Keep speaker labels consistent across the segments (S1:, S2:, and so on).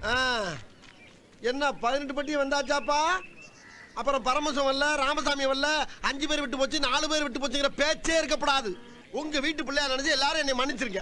S1: ஆ, என்ன பதினெட்டு பட்டி வந்தாச்சாப்பா அப்புறம் பரமசம் வரல ராமசாமி வரல அஞ்சு பேர் விட்டு போச்சு நாலு பேர் விட்டு போச்சுங்கிற பேச்சே இருக்கப்படாது உங்க வீட்டு பிள்ளையா நினைச்சு எல்லாரும் என்னை மன்னிச்சிருங்க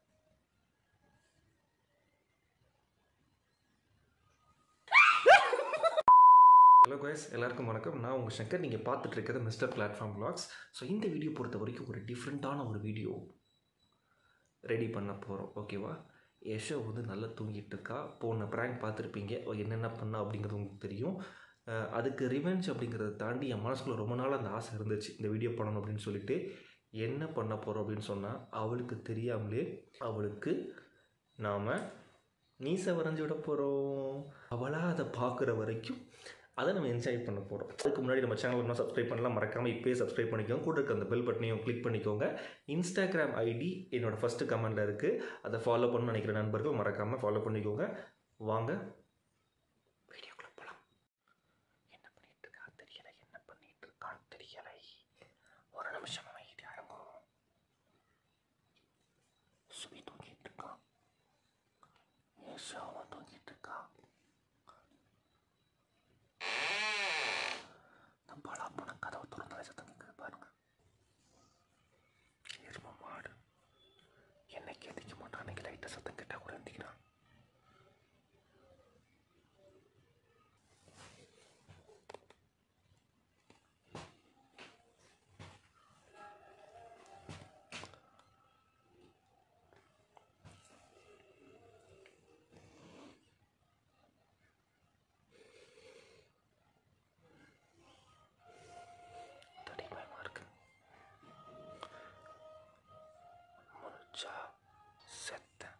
S2: ஹலோ guys எல்லாருக்கும் வணக்கம் நான் உங்கள் சங்கர் நீங்கள் பார்த்துட்டு இருக்கிறது மிஸ்டர் பிளாட்ஃபார்ம் vlogs ஸோ இந்த வீடியோ பொறுத்த வரைக்கும் ஒரு டிஃப்ரெண்ட்டான ஒரு வீடியோ ரெடி பண்ண போகிறோம் ஓகேவா யஷோ வந்து நல்லா தூங்கிட்டு இருக்கா போன ப்ராங்க் பார்த்துருப்பீங்க அவ என்னென்ன பண்ணா அப்படிங்கிறது உங்களுக்கு தெரியும் அஹ் அதுக்கு ரிவெஞ்ச் அப்படிங்கிறத தாண்டி என் மனசுக்குள்ள ரொம்ப நாள் அந்த ஆசை இருந்துச்சு இந்த வீடியோ பண்ணணும் அப்படின்னு சொல்லிட்டு என்ன பண்ண போகிறோம் அப்படின்னு சொன்னால் அவளுக்கு தெரியாமலே அவளுக்கு நாம் மீசை வரைஞ்சி விட போகிறோம் அவளாக அதை பார்க்குற வரைக்கும் அதை நம்ம என்ஜாய் பண்ண போகிறோம் அதுக்கு முன்னாடி நம்ம சேனல் இன்னும் சப்ஸ்கிரைப் பண்ணலாம் மறக்காமல் இப்போயே சப்ஸ்கிரைப் பண்ணிக்கோங்க கூட இருக்க அந்த பெல் பட்டனையும் கிளிக் பண்ணிக்கோங்க இன்ஸ்டாகிராம் ஐடி என்னோடய ஃபஸ்ட்டு கமெண்டில் இருக்குது அதை ஃபாலோ பண்ணணும்னு நினைக்கிற நண்பர்கள் மறக்காமல் ஃபாலோ பண்ணிக்கோங்க வாங்க வீடியோக்குள்ளே போகலாம் என்ன பண்ணிட்டு இருக்கா தெரியலை என்ன பண்ணிட்டு இருக்கான்னு தெரியலை ஒரு நிமிஷம் அமைதியாக இருக்கும் சுபி தூங்கிட்டு இருக்கான் யேசுவா தூங்கிட்டு இருக்கான் நம்ம பலா போன கதவை திறந்தாலே சத்தம் கேட்குது பாருங்க எரும மாடு என்னைக்கு எதிக்க மாட்டான் அன்னைக்கு லைட்டாக சத்தம் கேட்டால் கூட எந்திக்கிறான் தடி பயமாக இருக்கு முழிச்சா செத்தேன்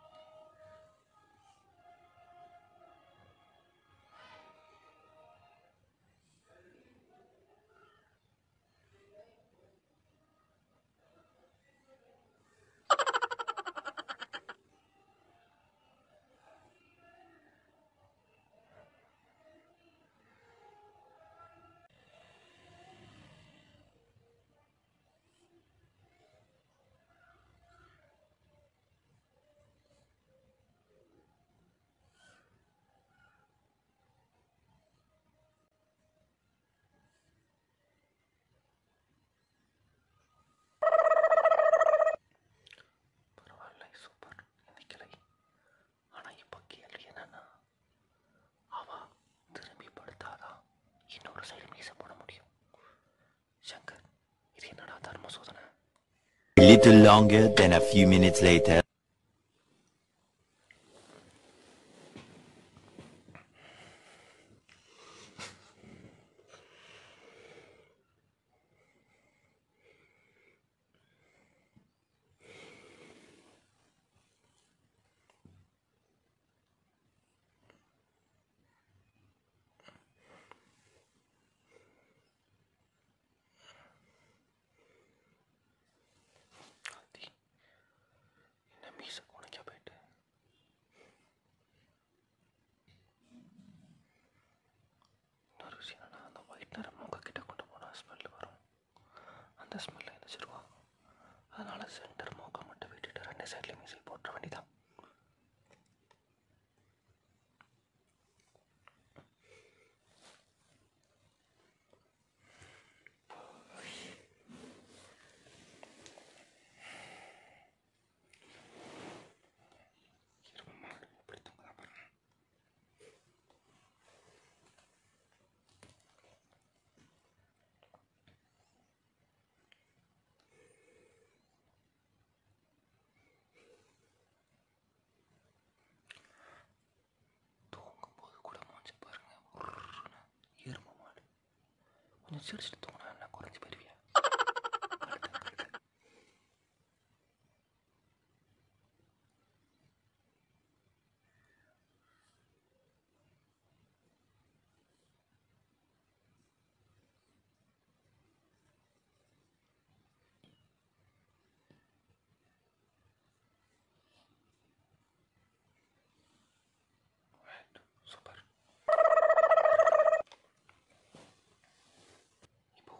S2: பரவாயில்ல சூப்பர் எந்திக்கலை ஆனால் இப்போ கேள்வி என்னன்னா அவ திரும்பி படுத்தாதான் இன்னொரு சைடு மீச போட முடியும் சங்கர் இது என்னடா தர்ம சோதனை
S3: A little longer than a few minutes later.
S2: ஆத்தி என்ன மீச குணைக்க போயிட்டு இன்னொரு விஷயம் என்னன்னா அந்த ஒயிட்னரை மூக்க கிட்ட கொண்டு போனால் ஸ்மெல் வரும் அந்த ஸ்மெல்லை எந்திரிச்சிருவா அதனால சென்டர் மூக்கை மட்டும் விட்டுட்டு ரெண்டு சைட்லேயும் மீசை போட்டுற வேண்டியதான் எருமை மாடு எப்படி தூங்குதா பாருங்க தூங்கும்போது கூட மூஞ்சி பாருங்க உர்ருன்னு எருமை மாடு கொஞ்சம் சிரிச்சிட்டு தூங்கினா என்ன குறைஞ்சி போயிருவியா கழுத்து, கழுத்து. Right. சூப்பர் இப்போ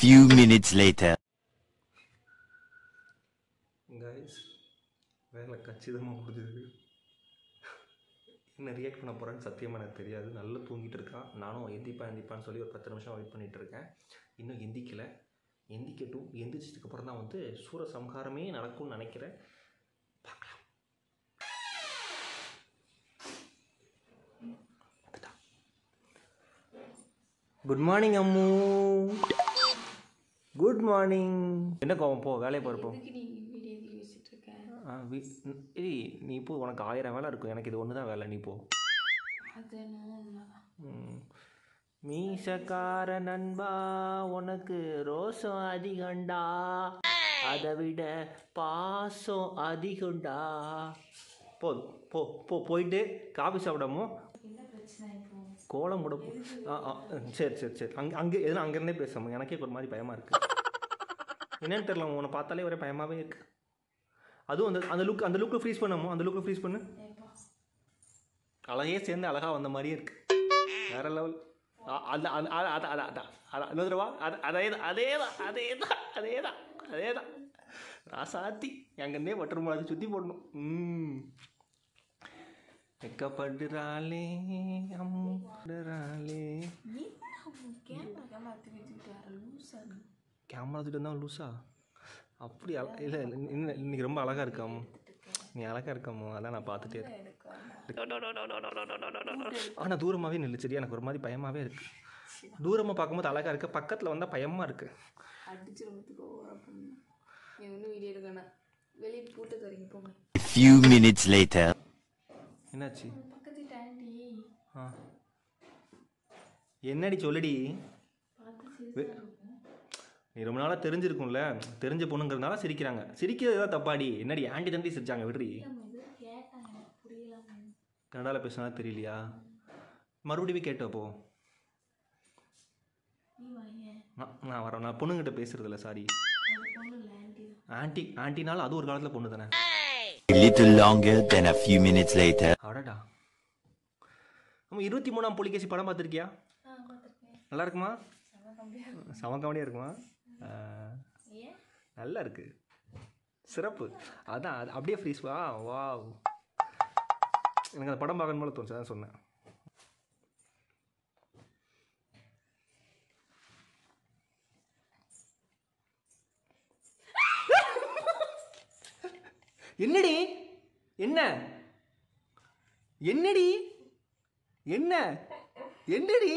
S3: few minutes later.
S2: கைஸ் வேலை கச்சிதமாக முடிஞ்சது என்ன ரியாக்ட் பண்ண போகிறேன்னு சத்தியமாக எனக்கு தெரியாது நல்லா தூங்கிட்டு இருக்கான் நானும் எந்திப்பா எந்திப்பான்னு சொல்லி ஒரு பத்து நிமிஷம் வெயிட் பண்ணிட்டு இருக்கேன் இன்னும் எந்திக்கலை எந்திக்கட்டும் எந்திரிச்சதுக்கு அப்புறம் தான் வந்து சூர சம்ஹாரமே நடக்கும்னு நினைக்கிறேன் பார்க்கலாம் good morning Ammu good morning என்ன கோவம் போ வேலையை போகிறப்போ
S4: எதுக்கு நீ வீடியோ வச்சுட்டு இருக்க
S2: ஆ வீ ம், ஏய் நீ இப்போ உனக்கு ஆயிரம் வேலை இருக்கும் எனக்கு இது ஒன்று தான் வேலை நீ போ
S4: அது என்னவோ உண்மைதான்
S2: ம். மீசக்கார நண்பா உனக்கு ரோசம் அதிகண்டா அதை விட பாசம் அதிகண்டா போதும் போ போ போயிட்டு காஃபி சாப்பிடாமோ
S4: என்ன பிரச்சனை இப்போ
S2: கோலம் கூட போ ஆ ஆ ம், சரி சரி சரி அங்கே அங்கே எதுனா அங்கேருந்தே பேசாம எனக்கே ஒரு மாதிரி பயமாக இருக்குது என்னன்னு தெரியல உன்னை பார்த்தாலே ஒரே பயமாகவே இருக்கு அதுவும் அந்த அந்த லுக் அந்த லுக்கு ஃப்ரீஸ் பண்ணமோ அந்த லுக்கு ஃப்ரீஸ் பண்ணு
S4: ஏப்பா
S2: அழகே சேர்ந்து அழகா வந்த மாதிரியே இருக்கு வேற லெவல் அந்த அந்த அத அத அத அத அத இன்னொரு வா அது அதே தான் அதே தான் அதே தான் அதே தான் அதே தான் ராசாத்தி எங்கன்னே பட்டர் அது சுற்றி போடணும் ம் வெக்கப்படுறாளே அம்முறாளே
S4: கேமரா கேமரா தூக்கி தூக்கிட்டு வர லூசா நீ
S2: கேமரா தூக்கிட்டு இருந்தால் லூசா அப்படி அழ- இல்லை இல்லை இன்னைக்கு ரொம்ப அழகா இருக்காமோ நீ அழகா இருக்காமோ அதான் நான் பார்த்துட்டே இருக்கேன் ஆனால் தூரமாகவே நில்லு சரியா எனக்கு ஒரு மாதிரி பயமாகவே இருக்கு தூரமாக பார்க்கும்போது அழகா இருக்கு பக்கத்தில் வந்தால் பயமாக இருக்கு
S4: அடிச்சு ரொம்பத்துக்கு ஓவரா பண்ணு நீ ஒன்றும் வீடியோ எடுக்கணும் வெளியே பூட்டை தரீங்க போங்க
S3: A few minutes later.
S2: என்னாச்சு
S4: பக்கத்து டாண்டி
S2: ஆ என்னடி சொல்லுடி
S4: பார்த்து சிரிச்சா இருக்கும்
S2: நீ ரொம்ப நாளாக தெரிஞ்சிருக்கும்ல தெரிஞ்ச பொண்ணுங்கிறதுனால சிரிக்கிறாங்க சிரிக்கிறது தான் தப்பாடி என்னடி ஆண்டி தண்டி சிரிச்சாங்க விடுறி
S4: நம்ம இது கேட்டாங்க எனக்கு புரியலாம
S2: கன்னடாவில் பேசினா தெரியலையா மறுபடியும் கேட்டு அப்போ
S4: நீ வாங்க
S2: நான் நான் வரேன் நான் பொண்ணுங்கிட்ட பேசுறதில்ல சாரி
S4: அது பொண்ணு இல்லை ஆண்டி தான்
S2: ஆண்டி ஆண்டினாலும் அது ஒரு காலத்தில் பொண்ணு தானே
S3: A little longer than a few minutes later.
S2: அடடா நம்ம இருபத்தி மூணாம் புலிகேசி படம் பார்த்துருக்கியா
S4: ஆ பார்த்துருக்கேன்
S2: நல்லா இருக்குமா
S4: செம கம்மியாக
S2: செம காமெடியாக இருக்குமா ஆ,
S4: ஏன்
S2: நல்லா இருக்கு சிறப்பு அதான் அது அப்படியே ஃப்ரீஸ் வா வா எனக்கு அந்த படம் பார்க்கணும் போல தோணுச்சு அதான் சொன்னேன் என்னடி என்ன என்னடி என்ன என்னடி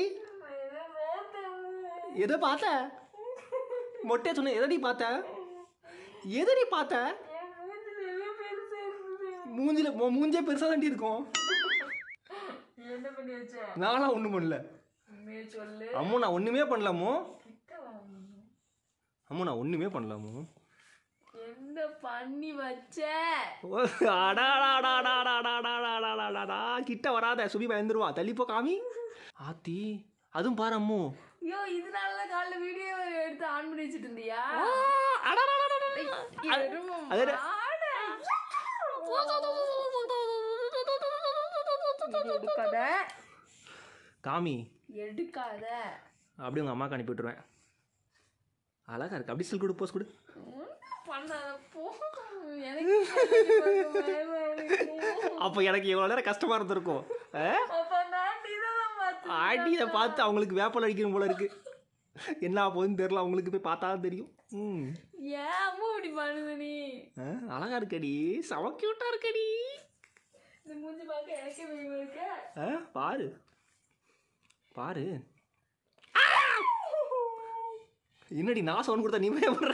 S2: எதை பார்த்த மொட்டையை சொன்ன எதடி பார்த்த எதடி பார்த்த மூஞ்சில மு- மூஞ்சே பெருசா தாண்டி இருக்கும்
S4: என்ன பண்ணி வச்ச
S2: நானும் ஒண்ணும் பண்ணல
S4: உண்மையை சொல்லு
S2: அம்மு நான் ஒண்ணுமே பண்ணலாமோ
S4: கிட்ட வாங்க
S2: அம்மு நான் ஒண்ணுமே பண்ணலாமோ
S4: என்ன பண்ணி வச்ச
S2: ஓ, அடாடாடாடாடாடாடாடாடாடாடா. கிட்ட வராத சுபி பயந்துருவா தள்ளி போ காமி ஆத்தி அதுவும் பாரு அம்மு
S4: ஐயோ இதனால தான் காலைல வீடியோ எடுத்து ஆன் பண்ணி வச்சிட்டு இருந்தியா எருமை
S2: அது-
S4: மாடு. இது எடுக்காத
S2: காமி
S4: எடுக்காத
S2: அப்படியே உங்க அம்மாக்கு அனுப்பி விட்டுருவேன் அழகா இருக்கு அப்படி சில் கொடு போஸ் கொடு
S4: ஒண்ணும் பண்ணாத போ எனக்கு பயமா இருக்கு.
S2: அப்போ எனக்கு எவ்வளோ நேரம் கஷ்டமா இருந்திருக்கும் ஆ?
S4: அப்ப நான் இதெல்லாம் பார்த்து
S2: ஆட்டியை பார்த்து அவங்களுக்கு வேப்பல் அடிக்கணும் போல இருக்கு என்ன போகுதுன்னு தெரியல அவங்களுக்கு போய் பார்த்தா தான் தெரியும் ம்
S4: ஏன் அம்மா இப்படி பண்ணுது நீ
S2: ஆ, அழகா இருக்கடி செம கியூட்டா இருக்கடி
S4: இந்த மூஞ்சி பார்க்க எனக்கே பயமா இருக்க
S2: ஆ, பாரு பாரு என்னடி நான் சவுண்ட் கொடுத்தா நீ பயப்படுற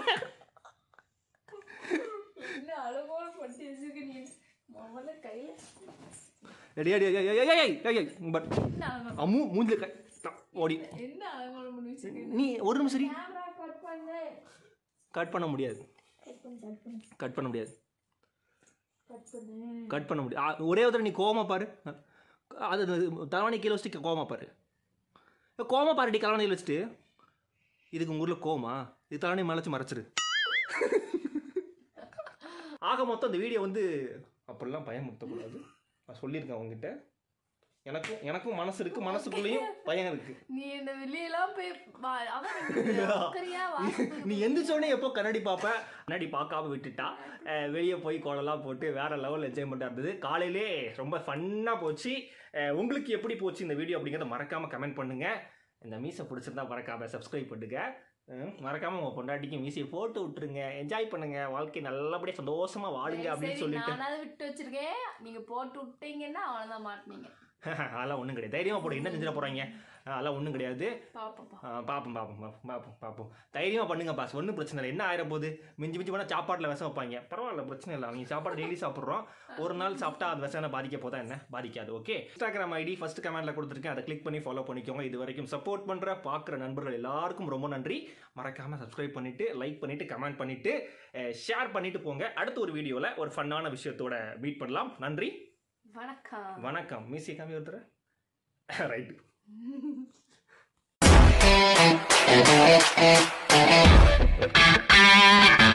S4: என்ன அழகோட பட்டு வச்சிருக்க நீ முதல்ல கையில
S2: எடி எடி ஏய், ஏய், ஏய், ஏய், ஏய், ஏய், பட்
S4: என்ன அழகோட
S2: அம்மு மூஞ்சில கை த- ஓடி
S4: என்ன அழகோட பண்ணி வச்சிருக்க
S2: நீ ஒரு நிமிஷம் சரி
S4: கேமரா கட் பண்ணு
S2: கட் பண்ண முடியாது
S4: கட் பண்ணு கட் பண்ணு
S2: கட் பண்ண முடியாது
S4: கட் பண்ணு
S2: கட் பண்ண முடியாது ஆ, ஒரே ஒரு தடவை நீ கோவமா பாரு அது தலைவணி கீழே வச்சுட்டு கோவமா பாரு கோவமா பாருடி தலைவணியில் வச்சுட்டு இதுக்கு உங்கள் ஊரில் கோவமா இது தலைவணி மேலே வச்சு மறைச்சிரு ஆக மொத்தம் இந்த வீடியோ வந்து அப்படிலாம் பயமுறுத்தக்கூடாது நான் சொல்லியிருக்கேன் அவங்ககிட்ட எனக்கும் எனக்கும் மனசு இருக்கு மனசுக்குள்ளேயும் பயம் இருக்கு
S4: நீ இந்த வெளியெல்லாம் போய் வா- அதான் நீ உட்காரியா, வாசத்துக்கு
S2: நீ எந்திரிச்சோடனே எப்போ கண்ணாடி பார்ப்ப கண்ணாடி பார்க்காம விட்டுட்டா அஹ் வெளியே போய் கோலம்லாம் போட்டு வேற லெவல் என்ஜாய்மெண்ட்டாக இருந்தது காலையிலே ரொம்ப ஃபன்னாக போச்சு அஹ் உங்களுக்கு எப்படி போச்சு இந்த வீடியோ அப்படிங்கிறத மறக்காம கமெண்ட் பண்ணுங்க இந்த மீசை பிடிச்சிருந்தா மறக்காம சப்ஸ்கிரைப் பண்ணுங்க அஹ் மறக்காம உங்க பொண்டாட்டிக்கு மீசையை போட்டு விட்டுருங்க என்ஜாய் பண்ணுங்க வாழ்க்கை நல்லபடியாக சந்தோஷமா வாழுங்க அப்படின்னு
S4: சரி,
S2: சொல்லிட்டு
S4: நானாவது விட்டு வச்சிருக்கேன் நீங்க போட்டு விட்டீங்கன்னா அவ்வளவுதான் மாட்டினீங்க
S2: அதெல்லாம் ஒன்றும் கிடையாது தைரியமாக போடு என்ன செஞ்சிட போகிறாங்க அதெல்லாம் ஒன்றும் கிடையாது
S4: பாப்பா
S2: ஆ, பார்ப்போம் பார்ப்போம் பார்ப்போம் பார்ப்போம் பார்ப்போம் தைரியமாக பண்ணுங்க பாஸ் ஒன்றும் பிரச்சனை இல்லை என்ன ஆயிர போகுது மிஞ்சி மிஞ்சி போனால் சாப்பாட்டில் விஷம் வைப்பாங்க பரவாயில்ல பிரச்சனை இல்லை அவங்க சாப்பாடு டெய்லி சாப்பிட்றோம் ஒரு நாள் சாப்பிட்டா அது விஷம் பாதிக்க போதா என்ன பாதிக்காது ஓகே இன்ஸ்டாகிராம் ஐடி ஃபர்ஸ்ட் கமெண்ட்ல கொடுத்துருக்கேன் அதை கிளிக் பண்ணி ஃபாலோ பண்ணிக்கோங்க இது வரைக்கும் சப்போர்ட் பண்ணுற பார்க்குற நண்பர்கள் எல்லாருக்கும் ரொம்ப நன்றி மறக்காமல் சப்ஸ்கிரைப் பண்ணிட்டு லைக் பண்ணிட்டு கமெண்ட் பண்ணிட்டு ஷேர் பண்ணிட்டு போங்க அடுத்த ஒரு வீடியோவில் ஒரு ஃபன்னான விஷயத்தோட மீட் பண்ணலாம் நன்றி
S4: வணக்கம்
S2: வணக்கம் மீசி காமி ஒருத்தர் ரைட்டு
S5: Thank you.